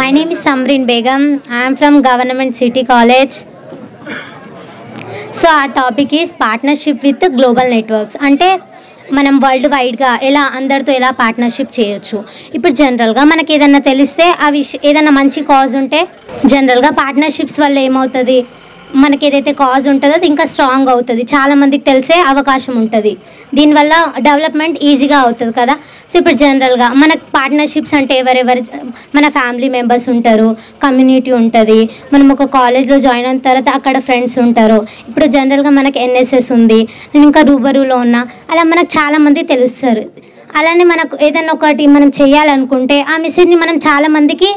My name is Samrin Begum. I am from Government City College. So ah topic is partnership with global networks అంటే మనం world వైడ్గా ఎలా అందరితో ఎలా partnership చేయొచ్చు ఇప్పుడు జనరల్గా మనకి ఏదైనా తెలిస్తే ఆ విష ఏదైనా మంచి కాజ్ ఉంటే జనరల్గా పార్ట్నర్షిప్స్ వల్ల ఏమవుతుంది మనకి ఏదైతే కాజ్ ఉంటుందో అది ఇంకా స్ట్రాంగ్ అవుతుంది చాలా మందికి తెలిసే అవకాశం ఉంటుంది దీనివల్ల డెవలప్మెంట్ ఈజీగా అవుతుంది కదా సో ఇప్పుడు జనరల్గా మనకు పార్ట్నర్షిప్స్ అంటే ఎవరెవరు మన ఫ్యామిలీ మెంబర్స్ ఉంటారు కమ్యూనిటీ ఉంటుంది మనం ఒక కాలేజ్లో జాయిన్ అయిన తర్వాత అక్కడ ఫ్రెండ్స్ ఉంటారు ఇప్పుడు జనరల్గా మనకి ఎన్ఎస్ఎస్ ఉంది నేను ఇంకా రూబరూలో ఉన్నా అలా మనకు చాలామంది తెలుస్తారు అలానే మనకు ఏదైనా ఒకటి మనం చేయాలనుకుంటే ఆ మెసేజ్ని మనం చాలామందికి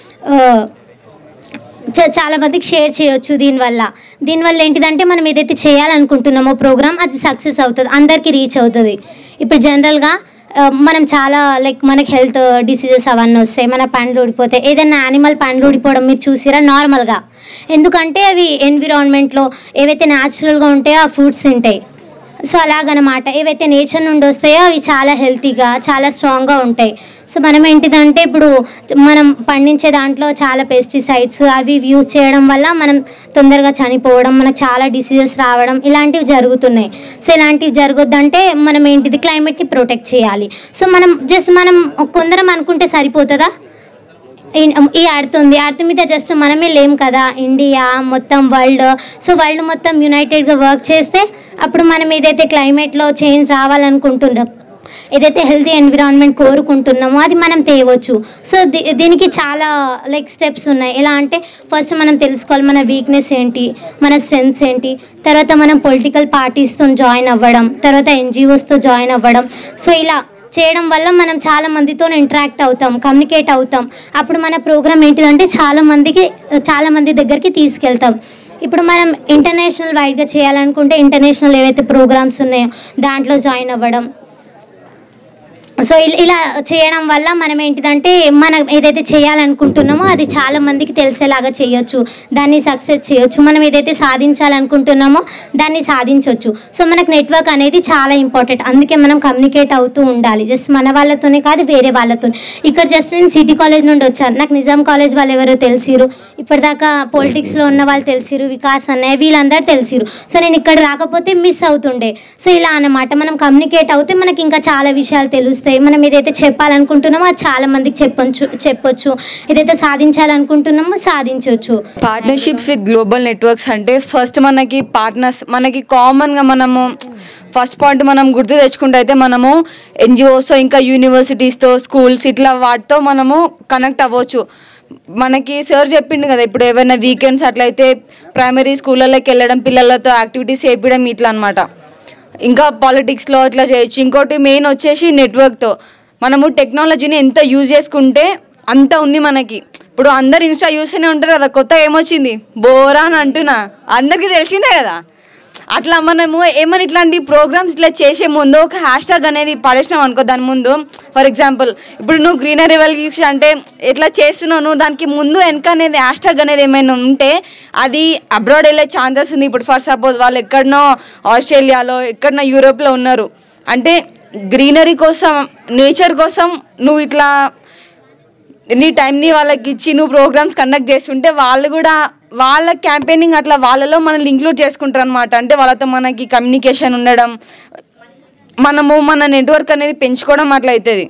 చ- చాలా మందికి షేర్ చేయొచ్చు దీనివల్ల దీనివల్ల ఏంటిదంటే మనం ఏదైతే చేయాలనుకుంటున్నామో ప్రోగ్రామ్ అది సక్సెస్ అవుతుంది అందరికీ రీచ్ అవుతుంది ఇప్పుడు జనరల్గా ఆ, మనం చాలా లైక్ మనకి హెల్త్ డిసీజెస్ అవన్నీ వస్తాయి మన పండ్లు ఊడిపోతాయి ఏదైనా యానిమల్ పండ్లు ఊడిపోవడం మీరు చూసిరా నార్మల్గా ఎందుకంటే అవి ఎన్విరాన్మెంట్లో ఏవైతే న్యాచురల్గా ఉంటాయో ఆ ఫుడ్స్ తింటాయి సో అలాగనమాట ఏవైతే నేచర్ నుండి వస్తాయో అవి చాలా హెల్తీగా చాలా స్ట్రాంగ్గా ఉంటాయి సో మనం ఏంటిదంటే ఇప్పుడు మనం పండించే దాంట్లో చాలా పెస్టిసైడ్స్ అవి ఇవి యూజ్ చేయడం వల్ల మనం తొందరగా చనిపోవడం మనకు చాలా డిసీజెస్ రావడం ఇలాంటివి జరుగుతున్నాయి సో ఇలాంటివి జరగొద్దంటే మనం ఏంటిది క్లైమేట్ని ప్రొటెక్ట్ చేయాలి సో మనం జస్ట్ మనం కొందరం అనుకుంటే సరిపోతుందా ఈ- ఈ అర్త్ ఉంది అర్త్ మీద జస్ట్ మనమే లేం కదా ఇండియా మొత్తం వరల్డ్ సో వరల్డ్ మొత్తం యునైటెడ్గా వర్క్ చేస్తే అప్పుడు మనం ఏదైతే క్లైమేట్లో చేంజ్ రావాలనుకుంటున్నాం ఏదైతే హెల్తీ ఎన్విరాన్మెంట్ కోరుకుంటున్నామో అది మనం తేవచ్చు సో దీ- దీనికి చాలా లైక్ స్టెప్స్ ఉన్నాయి ఎలా అంటే ఫస్ట్ మనం తెలుసుకోవాలి మన వీక్నెస్ ఏంటి మన స్ట్రెంగ్స్ ఏంటి తర్వాత మనం పొలిటికల్ పార్టీస్తో జాయిన్ అవ్వడం తర్వాత ఎన్జిఓస్తో జాయిన్ అవ్వడం సో ఇలా చేయడం వల్ల మనం చాలా మందితో ఇంటరాక్ట్ అవుతాం కమ్యూనికేట్ అవుతాం అప్పుడు మన ప్రోగ్రామ్ ఏంటిదంటే చాలా మందికి చాలా మంది దగ్గరికి తీసుకెళ్తాం ఇప్పుడు మనం ఇంటర్నేషనల్ వైడ్గా చేయాలనుకుంటే ఇంటర్నేషనల్ ఏవైతే ప్రోగ్రామ్స్ ఉన్నాయో దాంట్లో జాయిన్ అవ్వడం సో ఇల్- ఇలా చేయడం వల్ల మనం ఏంటిదంటే మనం ఏదైతే చేయాలనుకుంటున్నామో అది చాలా మందికి తెలిసేలాగా చేయొచ్చు దాన్ని సక్సెస్ చేయొచ్చు మనం ఏదైతే సాధించాలనుకుంటున్నామో దాన్ని సాధించవచ్చు సో మనకు నెట్వర్క్ అనేది చాలా ఇంపార్టెంట్ అందుకే మనం కమ్యూనికేట్ అవుతూ ఉండాలి జస్ట్ మన వాళ్ళతోనే కాదు వేరే వాళ్ళతో ఇక్కడ జస్ట్ నేను సిటీ కాలేజ్ నుండి వచ్చాను నాకు నిజాం కాలేజ్ వాళ్ళు ఎవరో తెలిసిరు ఇప్పటిదాకా పొలిటిక్స్లో ఉన్న వాళ్ళు తెలిసిరు వికాస్ అన్నయ్య వీళ్ళందరూ తెలిసిరు సో నేను ఇక్కడ రాకపోతే మిస్ అవుతుండే సో ఇలా అన్నమాట మనం కమ్యూనికేట్ అవుతే మనకి ఇంకా చాలా విషయాలు తెలుస్తాయి మనం ఏదైతే చెప్పాలనుకుంటున్నామో అది చాలా మందికి చెప్పొచ్చు చెప్పొచ్చు ఏదైతే సాధించాలనుకుంటున్నామో సాధించవచ్చు పార్ట్నర్షిప్స్ విత్ గ్లోబల్ నెట్వర్క్స్ అంటే ఫస్ట్ మనకి పార్ట్నర్స్ మనకి కామన్గా మనము ఫస్ట్ పాయింట్ మనం గుర్తు తెచ్చుకుంటే అయితే మనము ఎన్జిఓస్తో ఇంకా యూనివర్సిటీస్తో స్కూల్స్ ఇట్లా వాటితో మనము కనెక్ట్ అవ్వచ్చు మనకి సార్ చెప్పిండు కదా ఇప్పుడు ఏమైనా వీకెండ్స్ అట్లయితే ప్రైమరీ స్కూళ్ళలోకి వెళ్ళడం పిల్లలతో యాక్టివిటీస్ చేయించడం ఇట్లా అనమాట ఇంకా పాలిటిక్స్లో ఇట్లా చేయొచ్చు ఇంకోటి మెయిన్ వచ్చేసి నెట్వర్క్తో మనము టెక్నాలజీని ఎంత యూజ్ చేసుకుంటే అంత ఉంది మనకి ఇప్పుడు అందరు ఇన్స్టా చూస్తూనే ఉంటారు కదా కొత్త ఏమొచ్చింది బోరా అని అంటున్నా అందరికీ తెలిసిందే కదా అట్లా మనము ఏమైనా ఇట్లాంటి ప్రోగ్రామ్స్ ఇట్లా చేసే ముందు ఒక హ్యాష్ ట్యాగ్ అనేది పడేసినాం అనుకో దాని ముందు ఫర్ ఎగ్జాంపుల్ ఇప్పుడు నువ్వు గ్రీనరీ వెల్గిక్స్ అంటే ఎట్లా చేస్తున్నావు నువ్వు దానికి ముందు వెనక అనేది హ్యాష్ ట్యాగ్ అనేది ఏమైనా ఉంటే అది అబ్రాడ్ వెళ్ళే ఛాన్సెస్ ఉంది ఇప్పుడు ఫర్ సపోజ్ వాళ్ళు ఎక్కడనో ఆస్ట్రేలియాలో ఎక్కడనో యూరోప్లో ఉన్నారు అంటే గ్రీనరీ కోసం నేచర్ కోసం నువ్వు ఇట్లా నీ టైంని వాళ్ళకి ఇచ్చి నువ్వు ప్రోగ్రామ్స్ కండక్ట్ చేస్తుంటే వాళ్ళు కూడా వాళ్ళ క్యాంపెయినింగ్ అట్లా వాళ్ళలో మనల్ని ఇంక్లూడ్ చేసుకుంటారు అనమాట అంటే వాళ్ళతో మనకి కమ్యూనికేషన్ ఉండడం మనము మన నెట్వర్క్ అనేది పెంచుకోవడం అట్లా అవుతుంది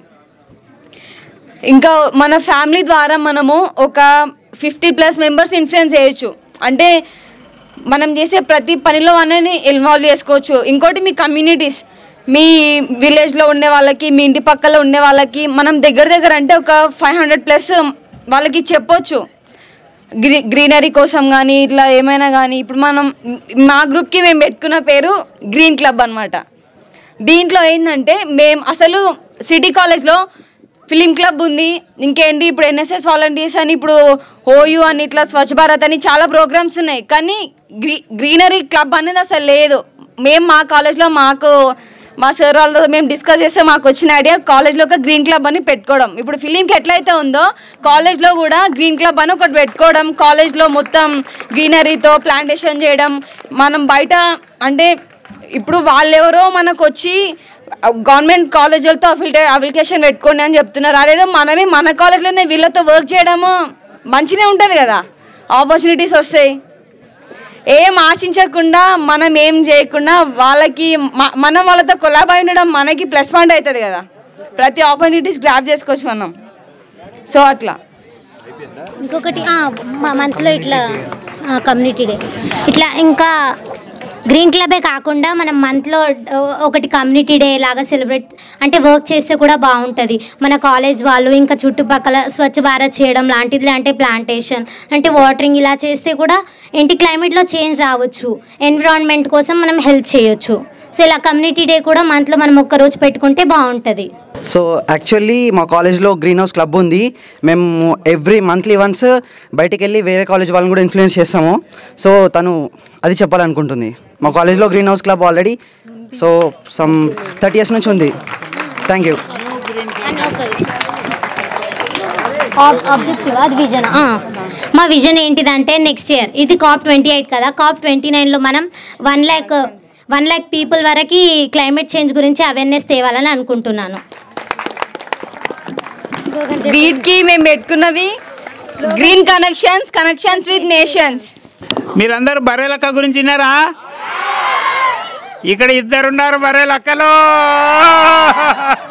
ఇంకా మన ఫ్యామిలీ ద్వారా మనము ఒక ఫిఫ్టీ ప్లస్ మెంబర్స్ ఇన్ఫ్లుయెన్స్ చేయొచ్చు అంటే మనం చేసే ప్రతి పనిలో అనేది ఇన్వాల్వ్ చేసుకోవచ్చు ఇంకోటి మీ కమ్యూనిటీస్ మీ విలేజ్లో ఉండే వాళ్ళకి మీ ఇంటి పక్కల ఉండే వాళ్ళకి మనం దగ్గర దగ్గర అంటే ఒక ఫైవ్ హండ్రెడ్ ప్లస్ వాళ్ళకి చెప్పొచ్చు గ్రీ గ్రీనరీ కోసం కానీ ఇట్లా ఏమైనా కానీ ఇప్పుడు మనం మా గ్రూప్కి మేము పెట్టుకున్న పేరు గ్రీన్ క్లబ్ అనమాట దీంట్లో ఏంటంటే మేము అసలు సిటీ కాలేజ్లో ఫిలిం క్లబ్ ఉంది ఇంకేంటి ఇప్పుడు ఎన్ఎస్ఎస్ వాలంటీర్స్ అని ఇప్పుడు ఓయూ అని ఇట్లా స్వచ్ఛ భారత్ అని చాలా ప్రోగ్రామ్స్ ఉన్నాయి కానీ గ్రీ గ్రీనరీ క్లబ్ అనేది అసలు లేదు మేము మా కాలేజ్లో మాకు మా సార్ వాళ్ళతో మేము డిస్కస్ చేస్తే మాకు వచ్చిన ఐడియా కాలేజ్లో ఒక గ్రీన్ క్లబ్ అని పెట్టుకోవడం ఇప్పుడు ఫిలింకి ఎట్లయితే ఉందో కాలేజ్లో కూడా గ్రీన్ క్లబ్ అని ఒకటి పెట్టుకోవడం కాలేజ్లో మొత్తం గ్రీనరీతో ప్లాంటేషన్ చేయడం మనం బయట అంటే ఇప్పుడు వాళ్ళెవరో మనకు వచ్చి గవర్నమెంట్ కాలేజీలతో అఫిలిటే అప్లికేషన్ పెట్టుకోండి అని చెప్తున్నారు అదేదో మనమే మన కాలేజ్లోనే వీళ్ళతో వర్క్ చేయడము మంచిగా ఉంటుంది కదా ఆపర్చునిటీస్ వస్తాయి ఏం ఆశించకుండా మనం ఏం చేయకుండా వాళ్ళకి మ- మనం వాళ్ళతో కొలాబ్ అయి ఉండడం మనకి ప్లస్ పాయింట్ అవుతుంది కదా ప్రతి ఆపర్చునిటీస్ గ్రాప్ చేసుకోవచ్చు మనం సో అట్లా ఇంకొకటి మంత్లో ఇట్లా కమ్యూనిటీ డే ఇట్లా ఇంకా గ్రీన్ క్లబే కాకుండా మనం మంత్లో ఒకటి కమ్యూనిటీ డే లాగా సెలబ్రేట్ అంటే వర్క్ చేస్తే కూడా బాగుంటుంది మన కాలేజ్ వాళ్ళు ఇంకా చుట్టుపక్కల స్వచ్ఛ భారత్ చేయడం లాంటిది అంటే ప్లాంటేషన్ అంటే వాటరింగ్ ఇలా చేస్తే కూడా ఏంటి క్లైమేట్లో చేంజ్ రావచ్చు ఎన్విరాన్మెంట్ కోసం మనం హెల్ప్ చేయొచ్చు సో ఇలా కమ్యూనిటీ డే కూడా మంత్లో మనం ఒక్క రోజు పెట్టుకుంటే బాగుంటుంది సో యాక్చువల్లీ మా కాలేజ్లో గ్రీన్ హౌస్ క్లబ్ ఉంది మేము ఎవ్రీ మంత్లీ వన్స్ బయటికి వెళ్ళి వేరే కాలేజ్ వాళ్ళని కూడా ఇన్ఫ్లుయెన్స్ చేస్తాము సో తను అది చెప్పాలనుకుంటుంది మా కాలేజ్లో green house club already so some thirty years నుంచి ఉంది థ్యాంక్ యూ ఆబ్జెక్టివ్ అది విజన్ మా విజన్ ఏంటిదంటే నెక్స్ట్ ఇయర్ ఇది కాప్ ట్వంటీ ఎయిట్ కదా కాప్ ట్వంటీ నైన్లో మనం one lakh one lakh people వరకు క్లైమేట్ చేంజ్ గురించి అవేర్నెస్ తేవాలని అనుకుంటున్నాను వీటికి మేము పెట్టుకున్నవి green connections connections with nations మీరందరూ బర్రెలక్క గురించి విన్నారా ఇక్కడ ఇద్దరున్నారు బర్రెలక్కలు